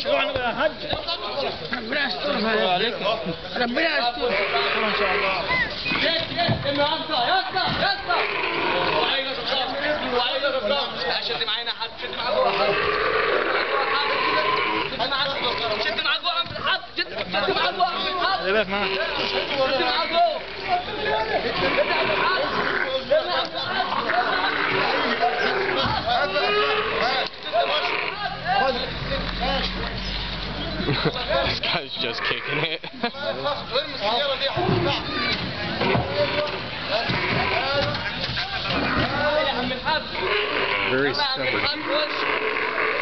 مشروعنا يا حاج ربنا يسترها ربنا يسترها ان شاء الله شد معانا حد شد معاه جوه حد شد معاه جوه شد معاه جوه عم الحد شد شد معاه جوه عم الحد خلي بالك معاه شد معاه جوه شد عم الحد شد عم this guy's just kicking it. الحد Very عم stubborn. الحد